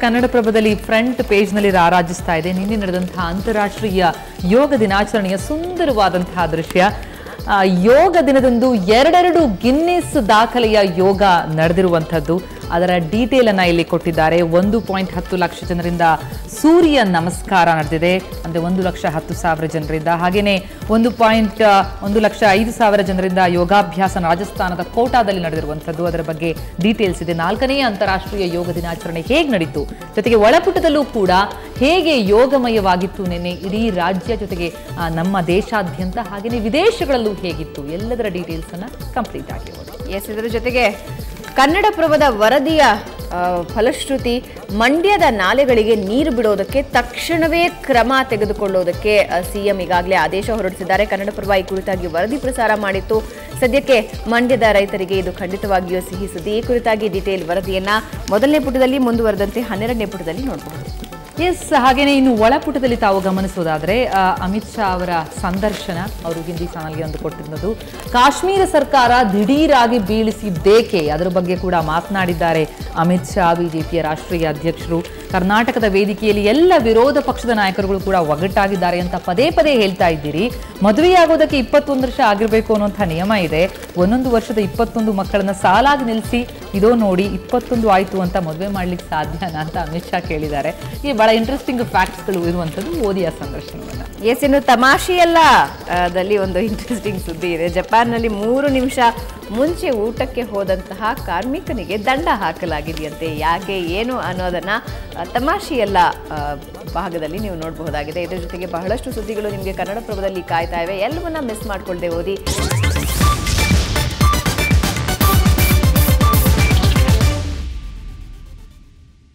ಕನ್ನಡಪ್ರಭದಲ್ಲಿ front ಪೇಜ್ನಲ್ಲಿ ರಾರಾಜಿಸ್ತಾ ಇದೆ ನಿನ್ನೆ ನಡೆದಂತಹ ಅಂತಾರಾಷ್ಟ್ರೀಯ ಯೋಗ ದಿನಾಚರಣೆಯ ಸುಂದರವಾದಂತಹ ದೃಶ್ಯ ಆ, ಯೋಗ ದಿನದಂದು ಎರಡೆರಡು ಗಿನ್ನಿಸ್ ದಾಖಲೆಯ ಯೋಗ ನಡೆದಿರುವಂಥದ್ದು ಅದರ ಡೀಟೇಲ್ ಅನ್ನ ಇಲ್ಲಿ ಕೊಟ್ಟಿದ್ದಾರೆ ಒಂದು ಪಾಯಿಂಟ್ ಹತ್ತು ಲಕ್ಷ ಜನರಿಂದ ಸೂರ್ಯ ನಮಸ್ಕಾರ ನಡೆದಿದೆ ಅಂದ್ರೆ ಒಂದು ಲಕ್ಷ ಹತ್ತು ಸಾವಿರ ಜನರಿಂದ ಹಾಗೇನೆ ಒಂದು ಪಾಯಿಂಟ್ ಒಂದು ಲಕ್ಷ ಐದು ಸಾವಿರ ಜನರಿಂದ ಯೋಗಾಭ್ಯಾಸ ರಾಜಸ್ಥಾನದ ಕೋಟಾದಲ್ಲಿ ನಡೆದಿರುವಂಥದ್ದು ಅದರ ಬಗ್ಗೆ ಡೀಟೇಲ್ಸ್ ಇದೆ ನಾಲ್ಕನೇ ಅಂತಾರಾಷ್ಟ್ರೀಯ ಯೋಗ ದಿನಾಚರಣೆ ಹೇಗೆ ನಡೀತು ಜೊತೆಗೆ ಒಳಪುಟದಲ್ಲೂ ಕೂಡ ಹೇಗೆ ಯೋಗಮಯವಾಗಿತ್ತು ನಿನ್ನೆ ಇಡೀ ರಾಜ್ಯ ಜೊತೆಗೆ ಆ, ನಮ್ಮ ದೇಶಾದ್ಯಂತ ಹಾಗೆಯೇ ವಿದೇಶಗಳಲ್ಲೂ ಹೇಗಿತ್ತು ಎಲ್ಲದರ ಡೀಟೇಲ್ಸ್ ಅನ್ನ ಕಂಪ್ಲೀಟ್ ಆಗಿರ್ಬೋದು ಎಸ್ ಇದರ ಜೊತೆಗೆ ಕನ್ನಡಪ್ರಭದ ವರದಿಯ ಆ, ಫಲಶ್ರುತಿ ಮಂಡ್ಯದ ನಾಲೆಗಳಿಗೆ ನೀರು ಬಿಡೋದಕ್ಕೆ ತಕ್ಷಣವೇ ಕ್ರಮ ತೆಗೆದುಕೊಳ್ಳೋದಕ್ಕೆ ಸಿಎಂ ಈಗಾಗಲೇ ಆದೇಶ ಹೊರಡಿಸಿದ್ದಾರೆ ಕನ್ನಡಪ್ರಭ ಈ ಕುರಿತಾಗಿ ವರದಿ ಪ್ರಸಾರ ಮಾಡಿತ್ತು ಸದ್ಯಕ್ಕೆ ಮಂಡ್ಯದ ರೈತರಿಗೆ ಇದು ಖಂಡಿತವಾಗಿಯೂ ಸಿಹಿ ಸುದ್ದಿ ಈ ಕುರಿತಾಗಿ ಡಿಟೇಲ್ ವರದಿಯನ್ನ ಮೊದಲನೇ ಪುಟದಲ್ಲಿ ಮುಂದುವರೆದಂತೆ ಹನ್ನೆರಡನೇ ಪುಟದಲ್ಲಿ ನೋಡಬಹುದು ಎಸ್ ಹಾಗೇನೆ ಇನ್ನು ಒಳಪುಟದಲ್ಲಿ ತಾವು ಗಮನಿಸೋದಾದ್ರೆ ಆ, ಅಮಿತ್ ಶಾ ಅವರ ಸಂದರ್ಶನ ಅವರು ಹಿಂದಿ ಚಾನಲ್ಗೆ ಒಂದು ಕೊಟ್ಟಿರೋದು ಕಾಶ್ಮೀರ ಸರ್ಕಾರ ದಿಢೀರಾಗಿ ಬೀಳಿಸಿದ್ದೇಕೆ ಅದರ ಬಗ್ಗೆ ಕೂಡ ಮಾತನಾಡಿದ್ದಾರೆ ಅಮಿತ್ ಶಾ ಬಿಜೆಪಿಯ ರಾಷ್ಟ್ರೀಯ ಅಧ್ಯಕ್ಷರು ಕರ್ನಾಟಕದ ವೇದಿಕೆಯಲ್ಲಿ ಎಲ್ಲ ವಿರೋಧ ಪಕ್ಷದ ನಾಯಕರುಗಳು ಕೂಡ ಒಗ್ಗಟ್ಟಾಗಿದ್ದಾರೆ ಅಂತ ಪದೇ ಪದೇ ಹೇಳ್ತಾ ಇದ್ದೀರಿ ಮದುವೆಯಾಗೋದಕ್ಕೆ ಇಪ್ಪತ್ತೊಂದು ವರ್ಷ ಆಗಿರಬೇಕು ಅನ್ನುವಂಥ ನಿಯಮ ಇದೆ ಒಂದೊಂದು ವರ್ಷದ ಇಪ್ಪತ್ತೊಂದು ಮಕ್ಕಳನ್ನ ಸಾಲಾಗಿ ನಿಲ್ಲಿಸಿ ಇದೋ ನೋಡಿ ಇಪ್ಪತ್ತೊಂದು ಆಯ್ತು ಅಂತ ಮದುವೆ ಮಾಡ್ಲಿಕ್ಕೆ ಸಾಧ್ಯನಾ ಅಂತ ಅಮಿತ್ ಶಾ ಕೇಳಿದ್ದಾರೆ ಈ ಬಹಳ ಇಂಟ್ರೆಸ್ಟಿಂಗ್ ಫ್ಯಾಕ್ಟ್ಸ್ಗಳು ಇರುವಂಥದ್ದು ಓದಿ ಆ ಸಂದರ್ಶನವನ್ನ ಎಸ್ ಇನ್ನು ತಮಾಷೆಯಲ್ಲ ಆ, ದಲ್ಲಿ ಒಂದು ಇಂಟ್ರೆಸ್ಟಿಂಗ್ ಸುದ್ದಿ ಇದೆ ಜಪಾನ್ನಲ್ಲಿ ಮೂರು ನಿಮಿಷ ಮುಂಚೆ ಊಟಕ್ಕೆ ಹೋದಂತಹ ಕಾರ್ಮಿಕನಿಗೆ ದಂಡ ಹಾಕಲಾಗಿದೆಯಂತೆ ಯಾಕೆ ಏನು ಅನ್ನೋದನ್ನ ಆ, ತಮಾಷೆಯಲ್ಲ ಆ, ಭಾಗದಲ್ಲಿ ನೀವು ನೋಡಬಹುದಾಗಿದೆ ಇದರ ಜೊತೆಗೆ ಬಹಳಷ್ಟು ಸುದ್ದಿಗಳು ನಿಮಗೆ ಕನ್ನಡಪ್ರಭದಲ್ಲಿ ಕಾಯ್ತಾ ಇವೆ ಎಲ್ಲವನ್ನ ಮಿಸ್ ಮಾಡ್ಕೊಳ್ದೆ ಓದಿ